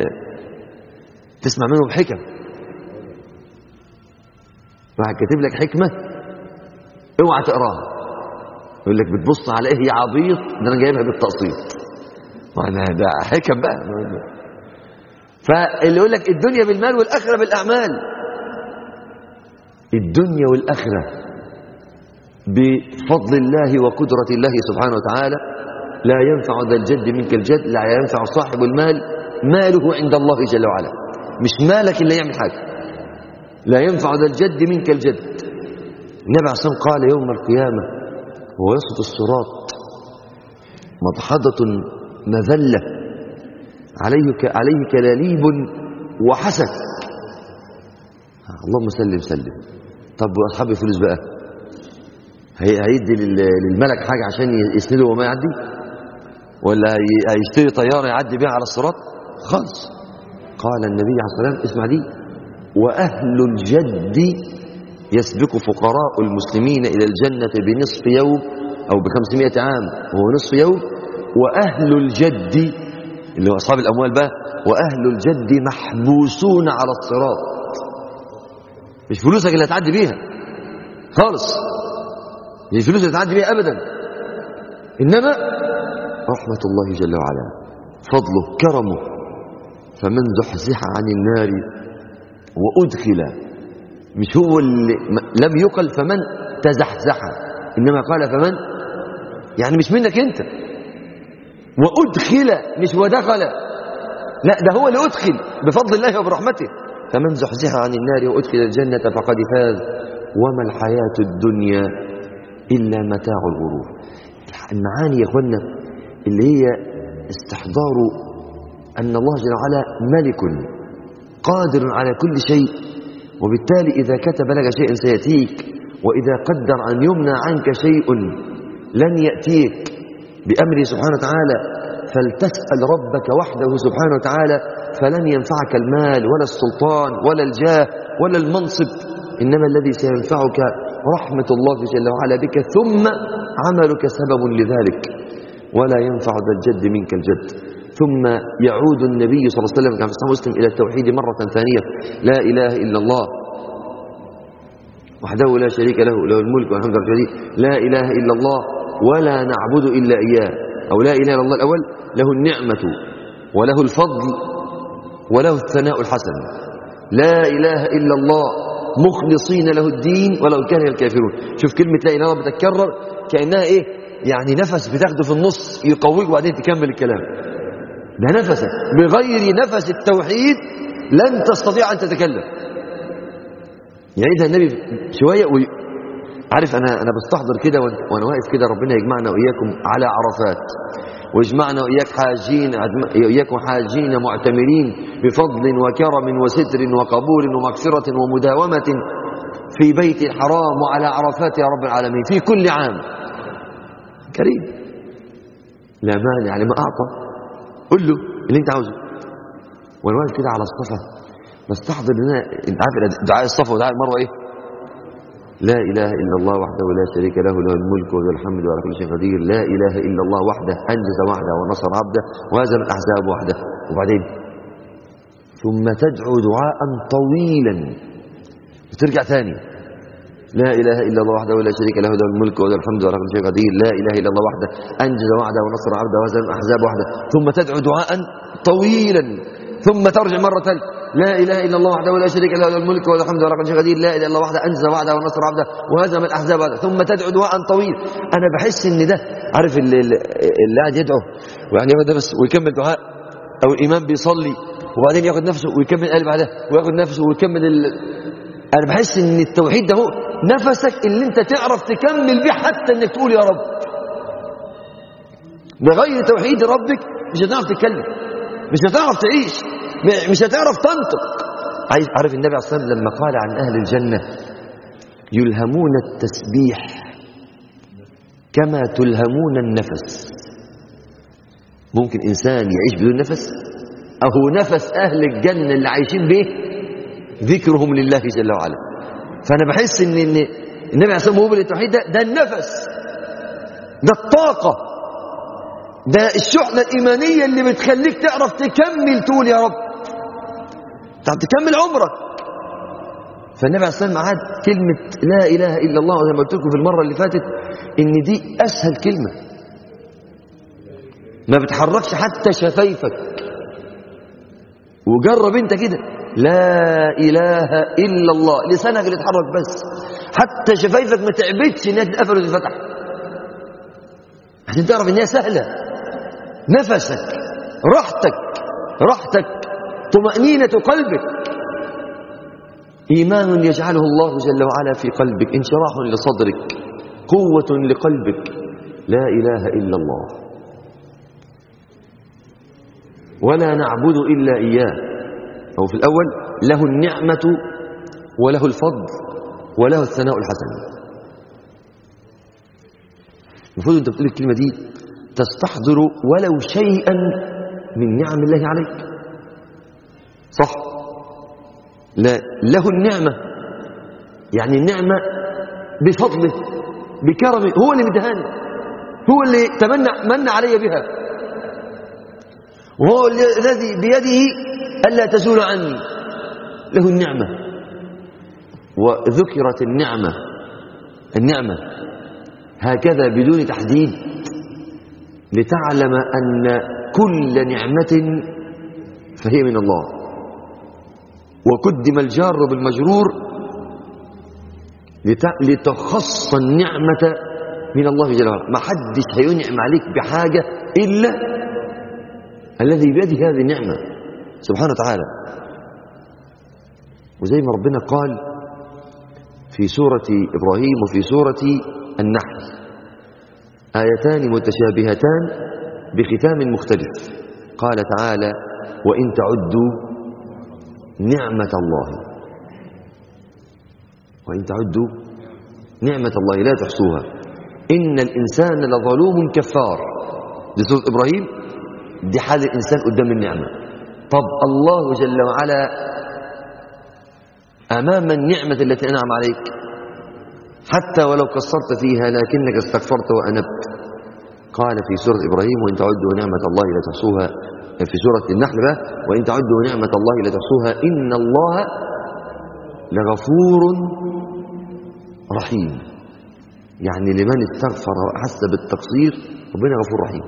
تسمع منهم حكم واحد كاتب لك حكمة اوعى تقراها يقول لك بتبص على ايه يا عبيط ده انا جايبها بالتقسيط وانا ده حكم بقى فاللي يقول لك الدنيا بالمال والاخره بالاعمال الدنيا والاخره بفضل الله وقدره الله سبحانه وتعالى لا ينفع ذا الجد منك الجد لا ينفع صاحب المال ماله عند الله جل وعلا مش مالك اللي يعمل حاجه لا ينفع ذا الجد منك الجد النبي عليه الصلاه والسلام قال يوم القيامه وهو يسقط الصراط مضحضه مذلة عليه ك- عليه كلاليب وحسد اللهم سلم سلم طب واصحاب الفلوس بقى هي- هيدي لل- للملك حاجه عشان ي- يسنده وما يعدي ولا هي- هيشتري طياره يعدي بيها على الصراط خالص قال النبي عليه الصلاه والسلام اسمع دي واهل الجد يسبق فقراء المسلمين الى الجنه بنصف يوم او بخمسمائة عام وهو نصف يوم واهل الجد اللي هو اصحاب الاموال بقى واهل الجد محبوسون على الصراط مش فلوسك اللي هتعدي بيها خالص مش الفلوس اللي هتعدي بيها ابدا انما رحمه الله جل وعلا فضله كرمه فمن زحزح عن النار وادخل مش هو اللي م- لم يقل فمن تزحزح انما قال فمن يعني مش منك انت وادخل مش ودخل لا ده هو اللي ادخل بفضل الله وبرحمته فمن زحزح عن النار وادخل الجنه فقد فاز وما الحياه الدنيا الا متاع الغرور المعاني يا اخوانا اللي هي استحضار ان الله جل وعلا ملك قادر على كل شيء وبالتالي إذا كتب لك شيء سيأتيك وإذا قدر أن يمنع عنك شيء لن يأتيك بأمره سبحانه وتعالى فلتسأل ربك وحده سبحانه وتعالى فلن ينفعك المال ولا السلطان ولا الجاه ولا المنصب إنما الذي سينفعك رحمة الله جل وعلا بك ثم عملك سبب لذلك ولا ينفع ذا الجد منك الجد ثم يعود النبي صلى الله عليه وسلم كما في صحيح مسلم إلى التوحيد مرة ثانية لا إله إلا الله وحده لا شريك له له الملك والحمد لله لا إله إلا الله ولا نعبد إلا إياه أو لا إله إلا الله الأول له النعمة وله الفضل وله الثناء الحسن لا إله إلا الله مخلصين له الدين ولو كان الكافرون شوف كلمة لا إله إلا الله بتتكرر كأنها إيه يعني نفس بتاخده في النص يقويك وبعدين تكمل الكلام ده نفسك بغير نفس التوحيد لن تستطيع أن تتكلم يعيدها النبي شوية وي... عارف أنا أنا بستحضر كده وأنا واقف كده ربنا يجمعنا وإياكم على عرفات ويجمعنا وإياك حاجين إياكم حاجين معتمرين بفضل وكرم وستر وقبول ومغفرة ومداومة في بيت الحرام وعلى عرفات يا رب العالمين في كل عام كريم لا مانع لما أعطى قل له اللي انت عاوزه وانا واقف كده على الصفا بستحضر ان انا انت عارف دعاء الصفا ودعاء المروه ايه لا اله الا الله وحده لا شريك له له الملك وله الحمد وعلى كل شيء قدير لا اله الا الله وحده انجز وحده ونصر عبده وهزم الاحزاب وحده وبعدين ثم تدعو دعاء طويلا وترجع ثاني لا إله إلا الله وحده لا شريك له له الملك وله الحمد وله كل شيء قدير لا إله إلا الله وحده أنجز وعده ونصر عبده وهزم الأحزاب وحده ثم تدعو دعاء طويلا ثم ترجع مرة ثالثة لا إله إلا الله وحده لا شريك له له الملك وله الحمد وله كل شيء قدير لا إله إلا الله وحده أنجز وعده ونصر عبده وهزم الأحزاب وحده ثم تدعو دعاء طويل أنا بحس إن ده عارف اللي, اللي قاعد يدعو ويعني ياخد نفس ويكمل دعاء أو الإمام بيصلي وبعدين ياخد نفسه ويكمل قلب بعدها وياخد نفسه ويكمل ال... أنا بحس إن التوحيد ده هو نفسك اللي أنت تعرف تكمل بيه حتى إنك تقول يا رب بغير توحيد ربك مش هتعرف تتكلم مش هتعرف تعيش مش هتعرف تنطق عايز عارف النبي عليه الصلاة والسلام لما قال عن أهل الجنة يلهمون التسبيح كما تلهمون النفس ممكن إنسان يعيش بدون نفس أهو نفس أهل الجنة اللي عايشين به ذكرهم لله جل وعلا فأنا بحس إن, إن النبي عليه الصلاة والسلام التوحيد ده, ده النفس ده الطاقة ده الشحنة الإيمانية اللي بتخليك تعرف تكمل تقول يا رب تعرف تكمل عمرك فالنبي عليه الصلاة والسلام عاد كلمة لا إله إلا الله زي ما قلت لكم في المرة اللي فاتت إن دي أسهل كلمة ما بتحركش حتى شفايفك وجرب انت كده لا إله إلا الله لسانك اللي يتحرك بس حتى شفايفك ما تعبتش انها تتقفل وتتفتح عشان تعرف ان هي سهلة نفسك راحتك راحتك طمأنينة قلبك إيمان يجعله الله جل وعلا في قلبك انشراح لصدرك قوة لقلبك لا إله إلا الله ولا نعبد إلا إياه أو في الأول له النعمة وله الفضل وله الثناء الحسن المفروض أنت بتقول الكلمة دي تستحضر ولو شيئا من نعم الله عليك صح لا له النعمة يعني النعمة بفضله بكرمه هو اللي مدهاني هو اللي تمنى من علي بها وهو الذي بيده ألا تزول عني له النعمة وذكرت النعمة النعمة هكذا بدون تحديد لتعلم أن كل نعمة فهي من الله وقدم الجار بالمجرور لتخص النعمة من الله جل وعلا ما حدش هينعم عليك بحاجة إلا الذي بيده هذه النعمة سبحانه وتعالى وزي ما ربنا قال في سورة إبراهيم وفي سورة النحل آيتان متشابهتان بختام مختلف قال تعالى وإن تعدوا نعمة الله وإن تعدوا نعمة الله لا تحصوها إن الإنسان لظلوم كفار دي سورة إبراهيم دي حال الإنسان قدام النعمة طب الله جل وعلا أمام النعمة التي أنعم عليك حتى ولو قصرت فيها لكنك استغفرت وأنبت قال في سورة إبراهيم وإن تعدوا نعمة الله لا تحصوها في سورة النحل بقى وإن تعدوا نعمة الله لا تحصوها إن الله لغفور رحيم يعني لمن استغفر وأحس بالتقصير ربنا غفور رحيم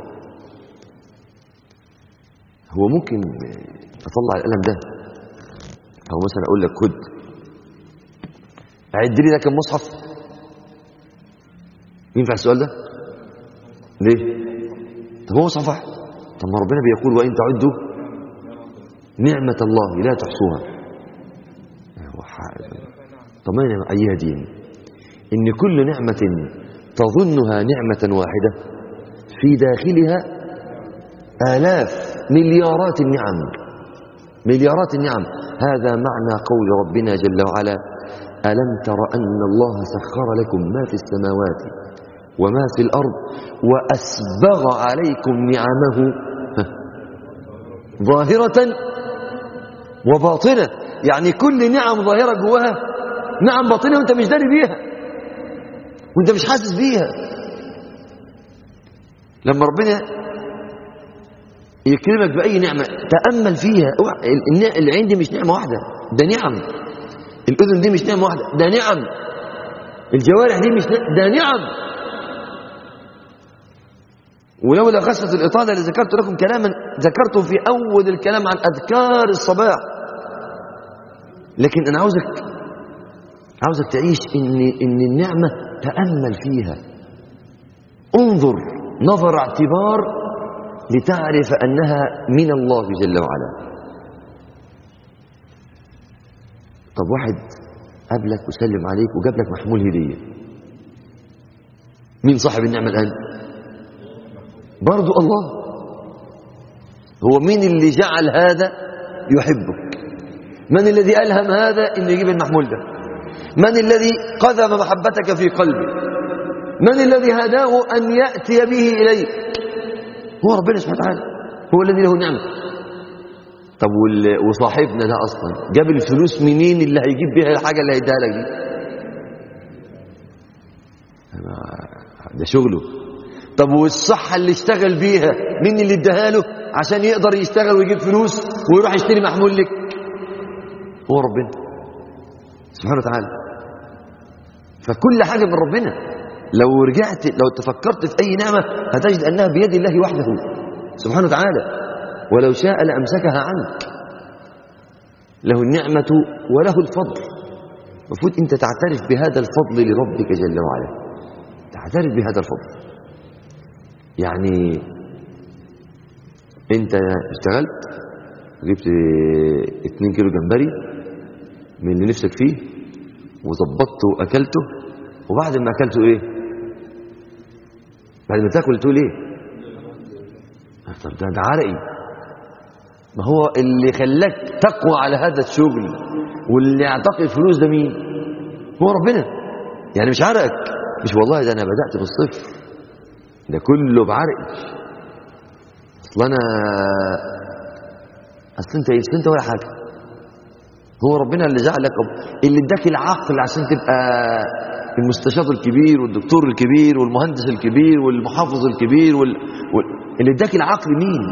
هو ممكن أطلع القلم ده أو مثلا أقول لك خد عد لي ده كم مصحف ينفع السؤال ده ليه طب هو مصحف واحد طب ما ربنا بيقول وان تعدوا نعمة الله لا تحصوها هو حاجة. طب ما أنا أيها دين إن كل نعمة تظنها نعمة واحدة في داخلها آلاف مليارات النعم مليارات النعم هذا معنى قول ربنا جل وعلا ألم تر أن الله سخر لكم ما في السماوات وما في الأرض وأسبغ عليكم نعمه ظاهرة وباطنة يعني كل نعم ظاهرة جواها نعم باطنة وانت مش داري بيها وانت مش حاسس بيها لما ربنا يكرمك بأي نعمة تأمل فيها العين دي مش نعمة واحدة ده نعم الأذن دي مش نعمة واحدة ده نعم الجوارح دي مش نعمة ده نعم ولولا غسلة الإطالة لذكرت لكم كلاما ذكرته في أول الكلام عن أذكار الصباح لكن أنا عاوزك عاوزك تعيش إن, إن النعمة تأمل فيها انظر نظر اعتبار لتعرف أنها من الله جل وعلا طب واحد قابلك وسلم عليك وجاب لك محمول هدية مين صاحب النعمة الآن برضو الله هو مين اللي جعل هذا يحبك من الذي ألهم هذا أنه يجيب المحمول ده من الذي قذف محبتك في قلبه من الذي هداه أن يأتي به إليك هو ربنا سبحانه وتعالى هو الذي له النعمة طب وصاحبنا ده أصلا جاب الفلوس منين اللي هيجيب بيها الحاجة اللي هيديها لك دي ده شغله طب والصحة اللي اشتغل بيها مين اللي اداها له عشان يقدر يشتغل ويجيب فلوس ويروح يشتري محمول لك هو ربنا سبحانه وتعالى فكل حاجة من ربنا لو رجعت لو تفكرت في أي نعمة هتجد أنها بيد الله وحده سبحانه وتعالى ولو شاء لأمسكها عنك له النعمة وله الفضل المفروض أنت تعترف بهذا الفضل لربك جل وعلا تعترف بهذا الفضل يعني أنت اشتغلت جبت 2 كيلو جمبري من اللي نفسك فيه وظبطته وأكلته وبعد ما أكلته إيه بعد ما تاكل تقول إيه طب ده, ده عرقي ما هو اللي خلاك تقوى على هذا الشغل واللي يعتقد فلوس ده مين هو ربنا يعني مش عرقك مش والله ده أنا بدأت بالصفر ده كله بعرقي اصل انا اصل انت ايه انت ولا حاجه هو ربنا اللي جعلك اللي اداك العقل عشان تبقى المستشار الكبير والدكتور الكبير والمهندس الكبير والمحافظ الكبير وال... وال... اللي اداك العقل مين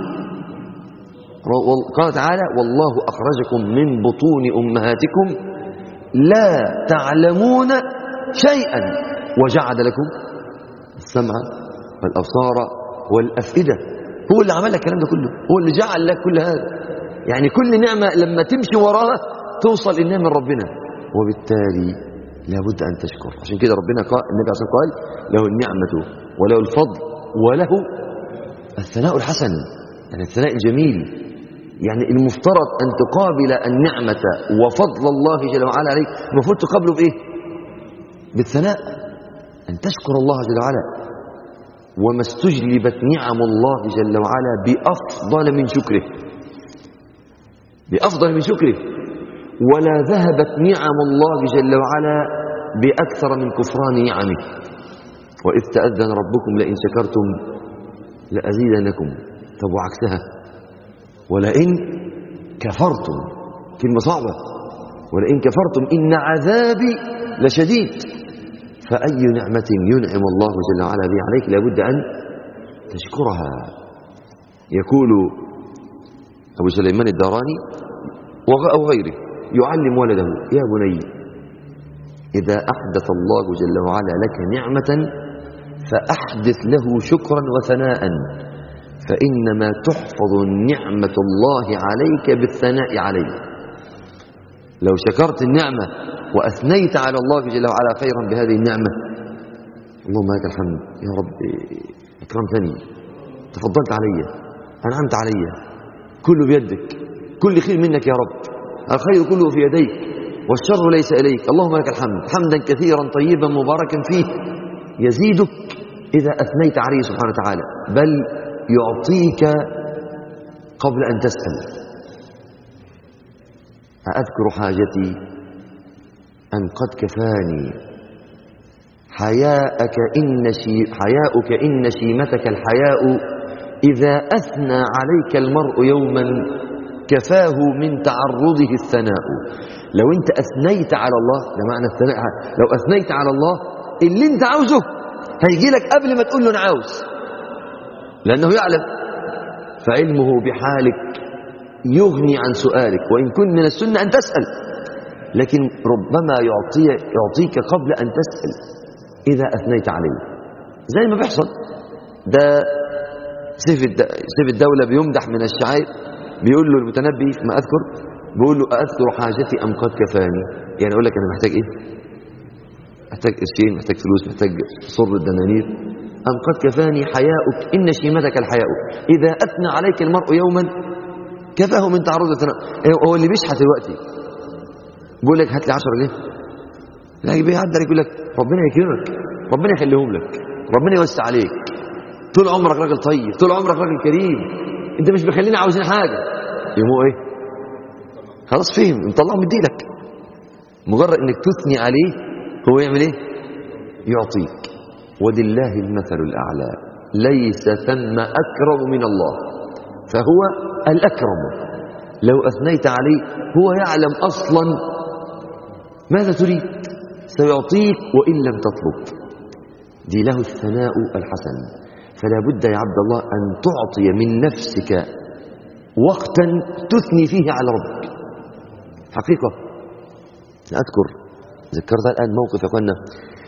قال تعالى والله اخرجكم من بطون امهاتكم لا تعلمون شيئا وجعل لكم السمع والابصار والافئده هو اللي عمل لك الكلام ده كله هو اللي جعل لك كل هذا يعني كل نعمه لما تمشي وراها توصل انها من ربنا وبالتالي لابد ان تشكر عشان كده ربنا قال النبي عليه قال له النعمه وله الفضل وله الثناء الحسن يعني الثناء الجميل يعني المفترض ان تقابل النعمه وفضل الله جل وعلا عليك المفروض تقابله بايه بالثناء ان تشكر الله جل وعلا وما استجلبت نعم الله جل وعلا بأفضل من شكره بأفضل من شكره ولا ذهبت نعم الله جل وعلا بأكثر من كفران نعمه وإذ تأذن ربكم لئن شكرتم لأزيدنكم طب وعكسها ولئن كفرتم كلمة صعبة ولئن كفرتم إن عذابي لشديد فأي نعمة ينعم الله جل وعلا بها عليك لابد أن تشكرها يقول أبو سليمان الداراني أو غيره يعلم ولده يا بني إذا أحدث الله جل وعلا لك نعمة فأحدث له شكرا وثناء فإنما تحفظ نعمة الله عليك بالثناء عليه لو شكرت النعمة وأثنيت على الله جل وعلا خيرا بهذه النعمة اللهم لك الحمد يا رب أكرمتني تفضلت علي أنعمت علي كله بيدك كل خير منك يا رب الخير كله في يديك والشر ليس إليك اللهم لك الحمد حمدا كثيرا طيبا مباركا فيه يزيدك إذا أثنيت عليه سبحانه وتعالى بل يعطيك قبل أن تسأل أذكر حاجتي أن قد كفاني حياءك إن شي حياؤك إن شيمتك الحياء إذا أثنى عليك المرء يوما كفاه من تعرضه الثناء لو أنت أثنيت على الله ده معنى الثناء لو أثنيت على الله اللي أنت عاوزه هيجي لك قبل ما تقول له أنا عاوز لأنه يعلم فعلمه بحالك يغني عن سؤالك وإن كن من السنة أن تسأل لكن ربما يعطي يعطيك قبل أن تسأل إذا أثنيت عليه زي ما بيحصل ده سيف الد- سيف الدولة بيمدح من الشعائر بيقول له المتنبي ما أذكر بيقول له أذكر حاجتي أم قد كفاني يعني أقول لك أنا محتاج إيه محتاج قرشين محتاج فلوس محتاج صر الدنانير أم قد كفاني حياؤك إن شيمتك الحياء إذا أثنى عليك المرء يوما كفاه من تعرض الثناء إيه هو اللي بيشحت دلوقتي بيقول لك هات لي 10 جنيه لا بيعدل يقول لك ربنا يكرمك ربنا يخليهم لك ربنا يوسع عليك طول عمرك راجل طيب طول عمرك راجل كريم انت مش مخلينا عاوزين حاجه يقوموا ايه خلاص فهم مطلعه مديلك مجرد انك تثني عليه هو يعمل ايه يعطيك ولله المثل الاعلى ليس ثم اكرم من الله فهو الاكرم لو اثنيت عليه هو يعلم اصلا ماذا تريد سيعطيك وان لم تطلب دي له الثناء الحسن فلا بد يا عبد الله أن تعطي من نفسك وقتا تثني فيه على ربك حقيقة أذكر ذكرت الآن موقف يا أخوانا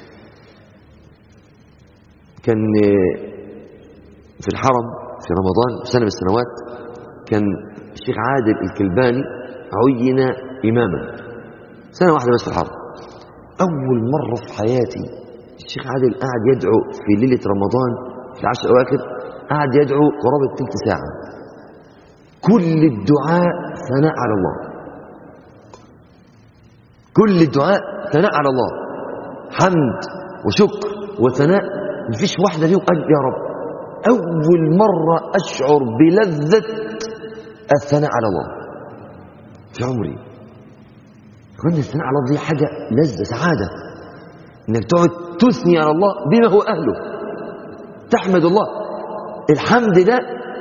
كان في الحرم في رمضان في سنة من السنوات كان الشيخ عادل الكلباني عين إماما سنة واحدة بس في الحرم أول مرة في حياتي الشيخ عادل قاعد يدعو في ليلة رمضان في العشر الأواخر قاعد يدعو قرابة تلت ساعة كل الدعاء ثناء على الله كل الدعاء ثناء على الله حمد وشكر وثناء مفيش واحدة فيهم قال يا رب أول مرة أشعر بلذة الثناء على الله في عمري كون الثناء على الله دي حاجة لذة سعادة انك تقعد تثني على الله بما هو اهله تحمد الله الحمد ده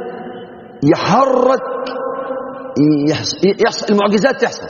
يحرك يحصل, يحصل المعجزات تحصل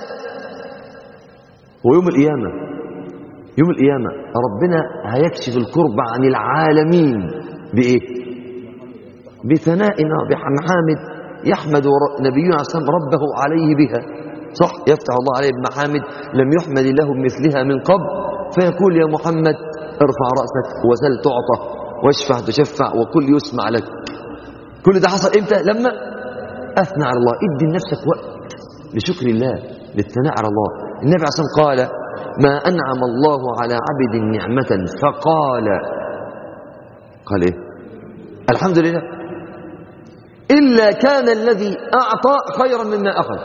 ويوم القيامة يوم القيامة ربنا هيكشف الكرب عن العالمين بإيه بثنائنا بمحامد يحمد نبينا عليه السلام ربه عليه بها صح يفتح الله عليه بمحامد لم يحمد الله بمثلها من قبل فيقول يا محمد ارفع رأسك وسل تعطى واشفع تشفع وكل يسمع لك كل ده حصل امتى لما اثنى على الله ادي لنفسك وقت لشكر الله للثناء على الله النبي عليه الصلاه قال ما انعم الله على عبد نعمه فقال قال ايه الحمد لله الا كان الذي اعطى خيرا مما اخذ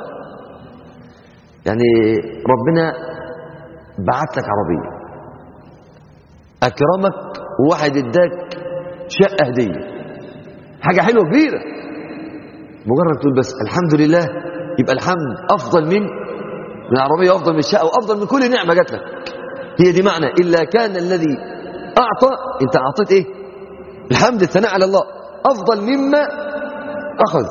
يعني ربنا بعت لك عربيه اكرمك وواحد اداك شقه هديه حاجه حلوه كبيره مجرد تقول بس الحمد لله يبقى الحمد افضل من من العربيه افضل من الشقه وافضل من كل نعمه جات لك هي دي معنى الا كان الذي اعطى انت اعطيت ايه الحمد الثناء على الله افضل مما اخذ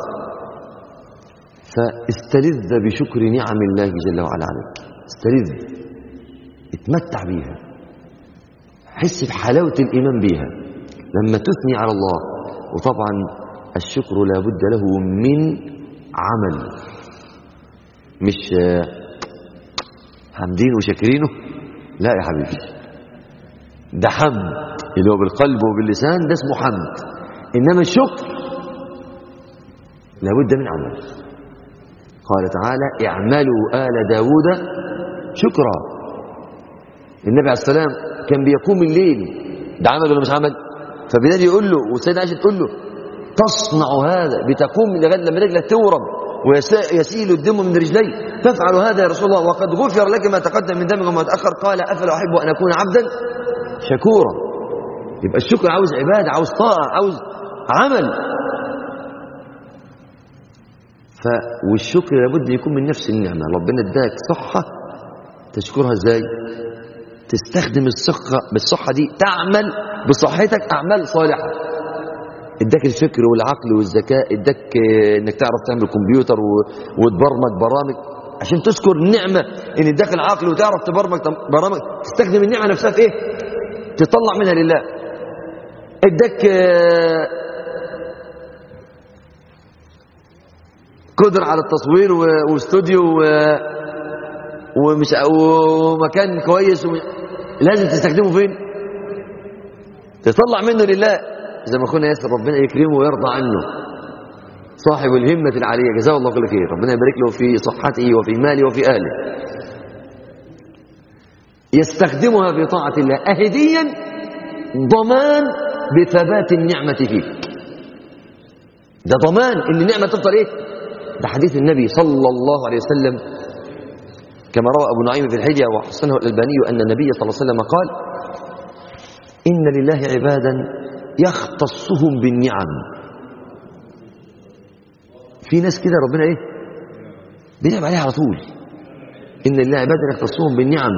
فاستلذ بشكر نعم الله جل وعلا عليك استلذ اتمتع بيها حس بحلاوه الايمان بيها لما تثني على الله وطبعا الشكر لا بد له من عمل مش حامدين وشاكرينه لا يا حبيبي ده حمد اللي هو بالقلب وباللسان ده اسمه حمد انما الشكر لا بد من عمل قال تعالى اعملوا آل داود شكرا النبي عليه السلام كان بيقوم الليل ده عمل ولا مش عمل فبلال يقول له والسيدة عائشة تقول له تصنع هذا بتقوم لغايه لما رجلك تورم ويسيل الدم من رجلي تفعل هذا يا رسول الله وقد غفر لك ما تقدم من ذنبك وما تأخر قال أفلا أحب أن أكون عبدا شكورا يبقى الشكر عاوز عبادة عاوز طاعة عاوز عمل ف والشكر لابد يكون من نفس النعمة ربنا اداك صحة تشكرها ازاي تستخدم الصحة بالصحة دي تعمل بصحتك أعمال صالحة اداك الفكر والعقل والذكاء اداك انك تعرف تعمل كمبيوتر وتبرمج برامج عشان تذكر النعمة ان اداك العقل وتعرف تبرمج برامج تستخدم النعمة نفسها في ايه تطلع منها لله اداك قدر على التصوير واستوديو ومش ومكان كويس ومش لازم تستخدمه فين تطلع منه لله زي ما اخونا ياسر ربنا يكرمه ويرضى عنه صاحب الهمة العالية جزاه الله كل خير ربنا يبارك له في صحته وفي ماله وفي أهله يستخدمها في طاعة الله أهديا ضمان بثبات النعمة فيك ده ضمان ان النعمة تفضل ايه ده حديث النبي صلى الله عليه وسلم كما روى أبو نعيم في الحجة وحسنه الألباني أن النبي صلى الله عليه وسلم قال إن لله عبادا يختصهم بالنعم في ناس كده ربنا ايه بينعم عليها على طول إن لله عبادا يختصهم بالنعم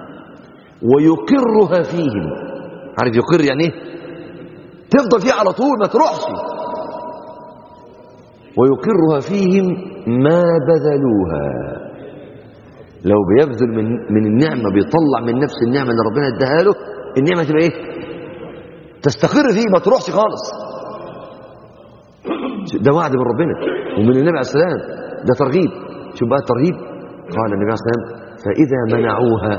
ويقرها فيهم عارف يقر يعني ايه تفضل فيها على طول ما تروحش ويقرها فيهم ما بذلوها لو بيبذل من من النعمه بيطلع من نفس النعمه اللي ربنا اداها له النعمه تبقى ايه تستقر فيه ما تروحش خالص ده وعد من ربنا ومن النبي عليه السلام ده ترغيب شوف بقى الترغيب قال النبي عليه السلام فاذا منعوها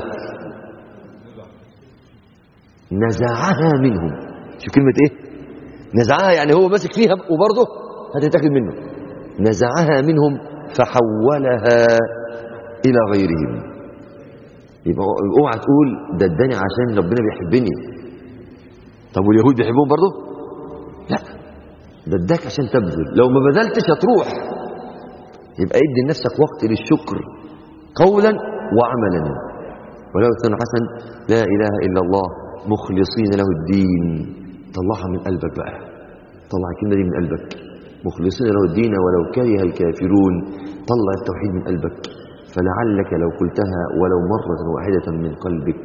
نزعها منهم شوف كلمه ايه نزعها يعني هو ماسك فيها وبرضه هتتاخد منه نزعها منهم فحولها الى غيرهم يبقى اوعى تقول ده اداني عشان ربنا بيحبني طب واليهود بيحبون برضه لا ده اداك عشان تبذل لو ما بذلتش هتروح يبقى ادي لنفسك وقت للشكر قولا وعملا ولو كان حسن لا اله الا الله مخلصين له الدين طلعها من قلبك بقى طلع الكلمه دي من قلبك مخلصين له الدين ولو كره الكافرون طلع التوحيد من قلبك فلعلك لو قلتها ولو مرة واحدة من قلبك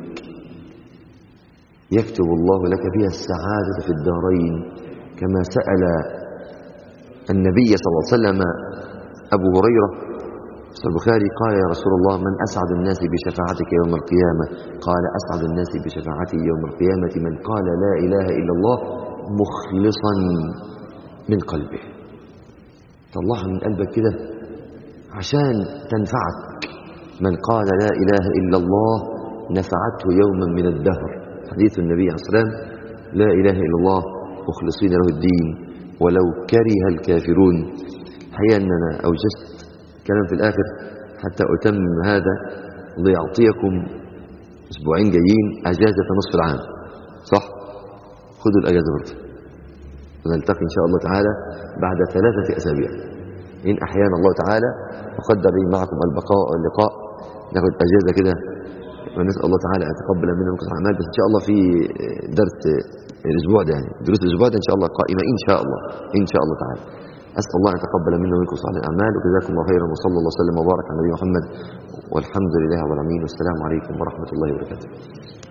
يكتب الله لك بها السعادة في الدارين كما سأل النبي صلى الله عليه وسلم أبو هريرة في البخاري قال يا رسول الله من أسعد الناس بشفاعتك يوم القيامة قال أسعد الناس بشفاعتي يوم القيامة من قال لا إله إلا الله مخلصا من قلبه طلعها من قلبك كده عشان تنفعك من قال لا إله إلا الله نفعته يوما من الدهر حديث النبي عليه الصلاة والسلام لا إله إلا الله مخلصين له الدين ولو كره الكافرون الحقيقة أن أنا أوجزت كلام في الآخر حتى أتم هذا ليعطيكم أسبوعين جايين أجازة نصف العام صح؟ خذوا الأجازة برضه ونلتقي إن شاء الله تعالى بعد ثلاثة أسابيع إن أحيانا الله تعالى وقدر لي معكم البقاء واللقاء ناخد أجازة كده ونسأل الله تعالى أن يتقبل منا ونقص الأعمال بس إن شاء الله في درس الأسبوع ده يعني دروس الأسبوع ده إن شاء الله قائمة إن شاء الله إن شاء الله تعالى أسأل الله أن يتقبل منا ومنكم صالح الأعمال وجزاكم الله خيرا وصلى الله وسلم وبارك على نبينا محمد والحمد لله رب العالمين والسلام عليكم ورحمة الله وبركاته